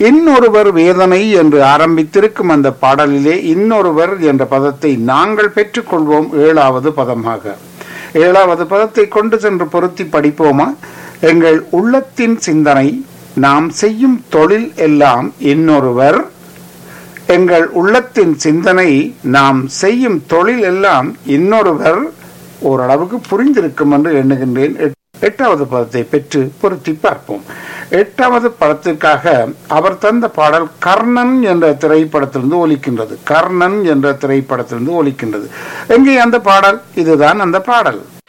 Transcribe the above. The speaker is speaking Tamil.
இன்னொருவர் வேதனை என்று ஆரம்பித்திருக்கும் அந்த பாடலிலே இன்னொருவர் என்ற பதத்தை நாங்கள் பெற்றுக்கொள்வோம் ஏழாவது பதமாக ஏழாவது பதத்தை கொண்டு சென்று பொருத்தி படிப்போமா எங்கள் உள்ளத்தின் சிந்தனை நாம் செய்யும் தொழில் எல்லாம் இன்னொருவர் எங்கள் உள்ளத்தின் சிந்தனை நாம் செய்யும் தொழில் எல்லாம் இன்னொருவர் ஓரளவுக்கு புரிந்திருக்கும் என்று எண்ணுகின்றேன் எட்- எட்டாவது பதத்தை பெற்று பொருத்தி பார்ப்போம் எட்டாவது படத்திற்காக அவர் தந்த பாடல் கர்ணன் என்ற திரைப்படத்திலிருந்து ஒலிக்கின்றது கர்ணன் என்ற திரைப்படத்திலிருந்து ஒலிக்கின்றது எங்கே அந்த பாடல் இதுதான் அந்த பாடல்